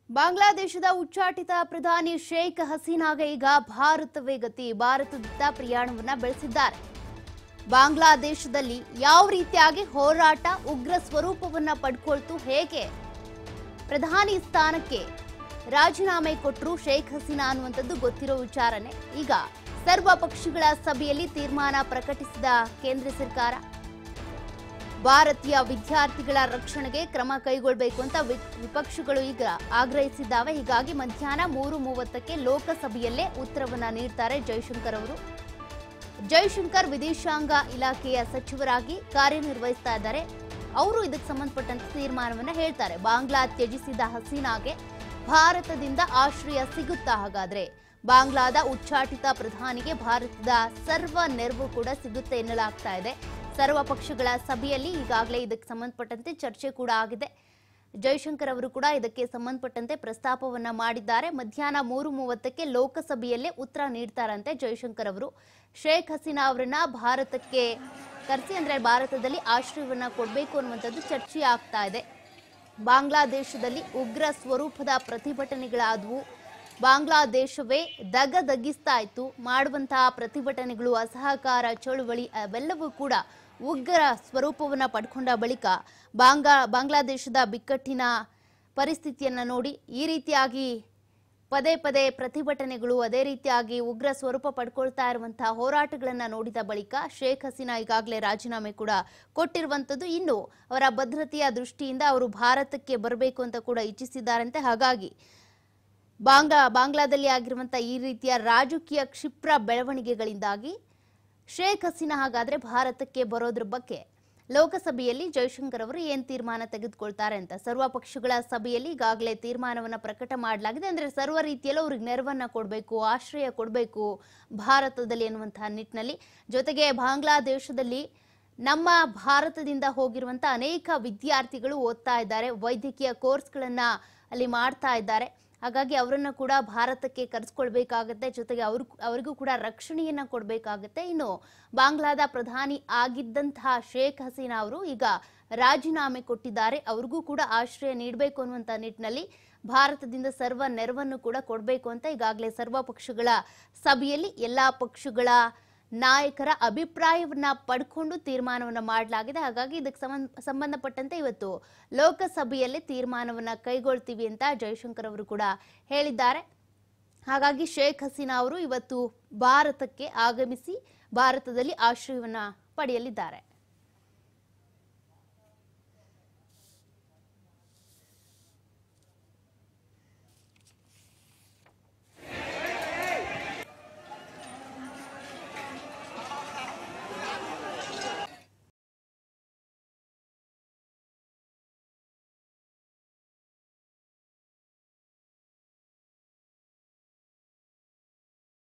ಬಾಂಗ್ಲಾದೇಶದ ಉಚ್ಚಾಟಿತ ಪ್ರಧಾನಿ ಶೇಖ್ ಹಸೀನಾಗೆ ಈಗ ಭಾರತವೇ ಗತಿ ಭಾರತದತ್ತ ಪ್ರಯಾಣವನ್ನ ಬೆಳೆಸಿದ್ದಾರೆ ಬಾಂಗ್ಲಾದೇಶದಲ್ಲಿ ಯಾವ ರೀತಿಯಾಗಿ ಹೋರಾಟ ಉಗ್ರ ಸ್ವರೂಪವನ್ನ ಪಡ್ಕೊಳ್ತು ಹೇಗೆ ಪ್ರಧಾನಿ ಸ್ಥಾನಕ್ಕೆ ರಾಜೀನಾಮೆ ಕೊಟ್ಟರು ಶೇಖ್ ಹಸೀನಾ ಅನ್ನುವಂಥದ್ದು ಗೊತ್ತಿರೋ ವಿಚಾರನೆ ಈಗ ಸರ್ವ ಪಕ್ಷಗಳ ಸಭೆಯಲ್ಲಿ ತೀರ್ಮಾನ ಪ್ರಕಟಿಸಿದ ಕೇಂದ್ರ ಸರ್ಕಾರ ಭಾರತೀಯ ವಿದ್ಯಾರ್ಥಿಗಳ ರಕ್ಷಣೆಗೆ ಕ್ರಮ ಕೈಗೊಳ್ಳಬೇಕು ಅಂತ ವಿ- ವಿಪಕ್ಷಗಳು ಈಗ ಆಗ್ರಹಿಸಿದ್ದಾವೆ ಹೀಗಾಗಿ ಮಧ್ಯಾಹ್ನ ಮೂರು ಮೂವತ್ತಕ್ಕೆ ಲೋಕಸಭೆಯಲ್ಲೇ ಉತ್ತರವನ್ನ ನೀಡ್ತಾರೆ ಜೈಶಂಕರ್ ಅವರು ಜೈಶಂಕರ್ ವಿದೇಶಾಂಗ ಇಲಾಖೆಯ ಸಚಿವರಾಗಿ ಕಾರ್ಯನಿರ್ವಹಿಸ್ತಾ ಇದ್ದಾರೆ ಅವರು ಇದಕ್ಕೆ ಸಂಬಂಧಪಟ್ಟಂತೆ ತೀರ್ಮಾನವನ್ನ ಹೇಳ್ತಾರೆ ಬಾಂಗ್ಲಾ ತ್ಯಜಿಸಿದ ಹಸೀನಾಗೆ ಭಾರತದಿಂದ ಆಶ್ರಯ ಸಿಗುತ್ತಾ ಹಾಗಾದ್ರೆ ಬಾಂಗ್ಲಾದ ಉಚ್ಚಾಟಿತ ಪ್ರಧಾನಿಗೆ ಭಾರತದ ಸರ್ವ ನೆರವು ಕೂಡ ಸಿಗುತ್ತೆ ಎನ್ನಲಾಗ್ತಾ ಇದೆ ಸರ್ವ ಪಕ್ಷಗಳ ಸಭೆಯಲ್ಲಿ ಈಗಾಗಲೇ ಇದಕ್ಕೆ ಸಂಬಂಧಪಟ್ಟಂತೆ ಚರ್ಚೆ ಕೂಡ ಆಗಿದೆ ಜೈಶಂಕರ್ ಅವರು ಕೂಡ ಇದಕ್ಕೆ ಸಂಬಂಧಪಟ್ಟಂತೆ ಪ್ರಸ್ತಾಪವನ್ನ ಮಾಡಿದ್ದಾರೆ ಮಧ್ಯಾಹ್ನ ಮೂರು ಮೂವತ್ತಕ್ಕೆ ಲೋಕಸಭೆಯಲ್ಲೇ ಉತ್ತರ ನೀಡ್ತಾರಂತೆ ಜೈಶಂಕರ್ ಅವರು ಶೇಖ್ ಹಸೀನಾ ಅವರನ್ನ ಭಾರತಕ್ಕೆ ಕರೆಸಿ ಅಂದ್ರೆ ಭಾರತದಲ್ಲಿ ಆಶ್ರಯವನ್ನ ಕೊಡಬೇಕು ಅನ್ನುವಂಥದ್ದು ಚರ್ಚೆ ಆಗ್ತಾ ಇದೆ ಬಾಂಗ್ಲಾದೇಶದಲ್ಲಿ ಉಗ್ರ ಸ್ವರೂಪದ ಪ್ರತಿಭಟನೆಗಳಾದವು ಬಾಂಗ್ಲಾದೇಶವೇ ದಗದಗಿಸ್ತಾ ಇತ್ತು ಮಾಡುವಂತಹ ಪ್ರತಿಭಟನೆಗಳು ಅಸಹಕಾರ ಚಳುವಳಿ ಅವೆಲ್ಲವೂ ಕೂಡ ಉಗ್ರ ಸ್ವರೂಪವನ್ನ ಪಡ್ಕೊಂಡ ಬಳಿಕ ಬಾಂಗ್ಲಾ ಬಾಂಗ್ಲಾದೇಶದ ಬಿಕ್ಕಟ್ಟಿನ ಪರಿಸ್ಥಿತಿಯನ್ನ ನೋಡಿ ಈ ರೀತಿಯಾಗಿ ಪದೇ ಪದೇ ಪ್ರತಿಭಟನೆಗಳು ಅದೇ ರೀತಿಯಾಗಿ ಉಗ್ರ ಸ್ವರೂಪ ಪಡ್ಕೊಳ್ತಾ ಇರುವಂತಹ ಹೋರಾಟಗಳನ್ನ ನೋಡಿದ ಬಳಿಕ ಶೇಖ್ ಹಸೀನಾ ಈಗಾಗಲೇ ರಾಜೀನಾಮೆ ಕೂಡ ಕೊಟ್ಟಿರುವಂತದ್ದು ಇನ್ನು ಅವರ ಭದ್ರತೆಯ ದೃಷ್ಟಿಯಿಂದ ಅವರು ಭಾರತಕ್ಕೆ ಬರಬೇಕು ಅಂತ ಕೂಡ ಇಚ್ಛಿಸಿದ್ದಾರಂತೆ ಹಾಗಾಗಿ ಬಾಂಗ್ಲಾ ಬಾಂಗ್ಲಾದಲ್ಲಿ ಆಗಿರುವಂತಹ ಈ ರೀತಿಯ ರಾಜಕೀಯ ಕ್ಷಿಪ್ರ ಬೆಳವಣಿಗೆಗಳಿಂದಾಗಿ ಶೇಖ್ ಹಸೀನಾ ಹಾಗಾದ್ರೆ ಭಾರತಕ್ಕೆ ಬರೋದ್ರ ಬಗ್ಗೆ ಲೋಕಸಭೆಯಲ್ಲಿ ಜೈಶಂಕರ್ ಅವರು ಏನ್ ತೀರ್ಮಾನ ತೆಗೆದುಕೊಳ್ತಾರೆ ಅಂತ ಸರ್ವ ಪಕ್ಷಗಳ ಸಭೆಯಲ್ಲಿ ಈಗಾಗಲೇ ತೀರ್ಮಾನವನ್ನ ಪ್ರಕಟ ಮಾಡಲಾಗಿದೆ ಅಂದ್ರೆ ಸರ್ವ ರೀತಿಯಲ್ಲೂ ಅವ್ರಿಗೆ ನೆರವನ್ನ ಕೊಡಬೇಕು ಆಶ್ರಯ ಕೊಡಬೇಕು ಭಾರತದಲ್ಲಿ ಎನ್ನುವಂತಹ ನಿಟ್ಟಿನಲ್ಲಿ ಜೊತೆಗೆ ಬಾಂಗ್ಲಾದೇಶದಲ್ಲಿ ನಮ್ಮ ಭಾರತದಿಂದ ಹೋಗಿರುವಂತ ಅನೇಕ ವಿದ್ಯಾರ್ಥಿಗಳು ಓದ್ತಾ ಇದ್ದಾರೆ ವೈದ್ಯಕೀಯ ಕೋರ್ಸ್ಗಳನ್ನ ಅಲ್ಲಿ ಮಾಡ್ತಾ ಇದ್ದಾರೆ ಹಾಗಾಗಿ ಅವರನ್ನ ಕೂಡ ಭಾರತಕ್ಕೆ ಕರೆಸ್ಕೊಳ್ಬೇಕಾಗತ್ತೆ ಜೊತೆಗೆ ಅವ್ರ ಅವರಿಗೂ ಕೂಡ ರಕ್ಷಣೆಯನ್ನ ಕೊಡಬೇಕಾಗತ್ತೆ ಇನ್ನು ಬಾಂಗ್ಲಾದ ಪ್ರಧಾನಿ ಆಗಿದ್ದಂತಹ ಶೇಖ್ ಹಸೀನಾ ಅವರು ಈಗ ರಾಜೀನಾಮೆ ಕೊಟ್ಟಿದ್ದಾರೆ ಅವ್ರಿಗೂ ಕೂಡ ಆಶ್ರಯ ನೀಡಬೇಕು ಅನ್ನುವಂತ ನಿಟ್ಟಿನಲ್ಲಿ ಭಾರತದಿಂದ ಸರ್ವ ನೆರವನ್ನು ಕೂಡ ಕೊಡಬೇಕು ಅಂತ ಈಗಾಗಲೇ ಸರ್ವ ಪಕ್ಷಗಳ ಸಭೆಯಲ್ಲಿ ಎಲ್ಲಾ ಪಕ್ಷಗಳ ನಾಯಕರ ಅಭಿಪ್ರಾಯವನ್ನ ಪಡ್ಕೊಂಡು ತೀರ್ಮಾನವನ್ನ ಮಾಡಲಾಗಿದೆ ಹಾಗಾಗಿ ಇದಕ್ಕೆ ಸಂಬಂಧ ಸಂಬಂಧಪಟ್ಟಂತೆ ಇವತ್ತು ಲೋಕಸಭೆಯಲ್ಲಿ ತೀರ್ಮಾನವನ್ನ ಕೈಗೊಳ್ತೀವಿ ಅಂತ ಜೈಶಂಕರ್ ಅವರು ಕೂಡ ಹೇಳಿದ್ದಾರೆ ಹಾಗಾಗಿ ಶೇಖ್ ಹಸೀನಾ ಅವರು ಇವತ್ತು ಭಾರತಕ್ಕೆ ಆಗಮಿಸಿ ಭಾರತದಲ್ಲಿ ಆಶ್ರಯವನ್ನ ಪಡೆಯಲಿದ್ದಾರೆ